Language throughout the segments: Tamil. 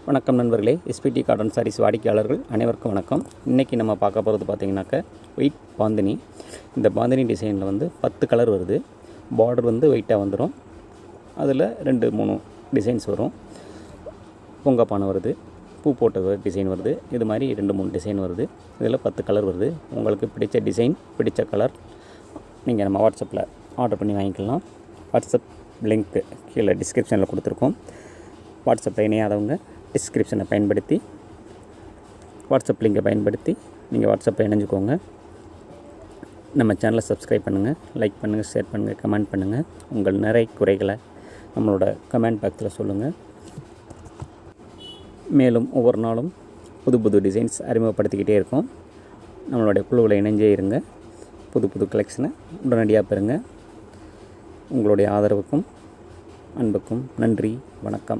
வணக்கம் நண்பர்களே எஸ்பிடி காட்டன் சாரீஸ் வாடிக்கையாளர்கள் அனைவருக்கும் வணக்கம் இன்றைக்கி நம்ம பார்க்க போகிறது பார்த்தீங்கன்னாக்க ஒயிட் பாந்தினி இந்த பாந்தினி டிசைனில் வந்து பத்து கலர் வருது பார்டர் வந்து ஒயிட்டாக வந்துடும் அதில் ரெண்டு மூணு டிசைன்ஸ் வரும் பொங்கப்பானை வருது பூ போட்ட டிசைன் வருது இது மாதிரி ரெண்டு மூணு டிசைன் வருது இதில் பத்து கலர் வருது உங்களுக்கு பிடிச்ச டிசைன் பிடிச்ச கலர் நீங்கள் நம்ம வாட்ஸ்அப்பில் ஆர்டர் பண்ணி வாங்கிக்கலாம் வாட்ஸ்அப் லிங்க்கு கீழே டிஸ்கிரிப்ஷனில் கொடுத்துருக்கோம் வாட்ஸ்அப்பில் இணையாதவங்க டிஸ்கிரிப்ஷனை பயன்படுத்தி வாட்ஸ்அப் லிங்கை பயன்படுத்தி நீங்கள் வாட்ஸ்அப்பில் இணைஞ்சுக்கோங்க நம்ம சேனலை சப்ஸ்கிரைப் பண்ணுங்கள் லைக் பண்ணுங்கள் ஷேர் பண்ணுங்கள் கமெண்ட் பண்ணுங்கள் உங்கள் நிறை குறைகளை நம்மளோட கமெண்ட் பாக்ஸில் சொல்லுங்கள் மேலும் ஒவ்வொரு நாளும் புது புது டிசைன்ஸ் அறிமுகப்படுத்திக்கிட்டே இருக்கோம் நம்மளுடைய குழுவில் இணைஞ்சே இருங்க புது புது கலெக்ஷனை உடனடியாக பெறுங்க உங்களுடைய ஆதரவுக்கும் அன்புக்கும் நன்றி வணக்கம்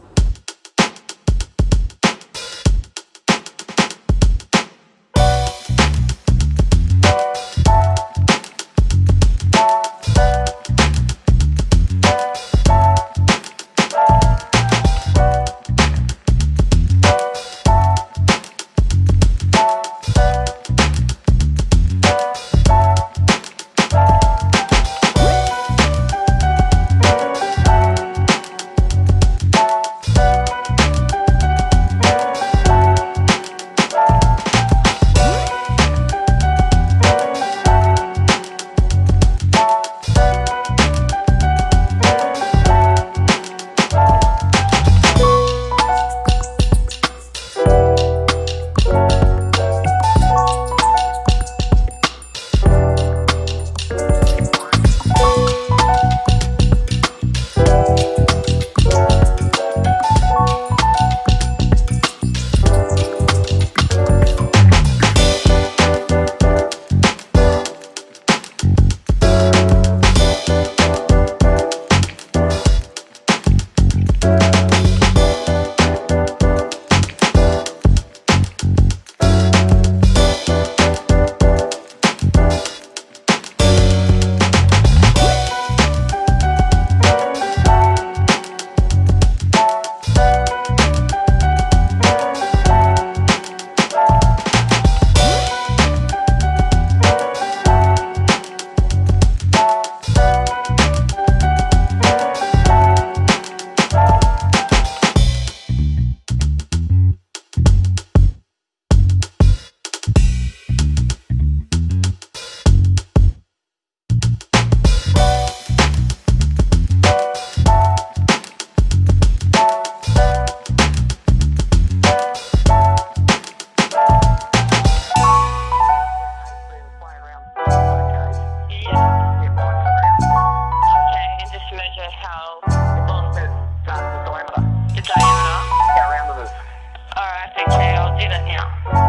Okay, and just measure how the diameter. Alright, okay, I'll do that now.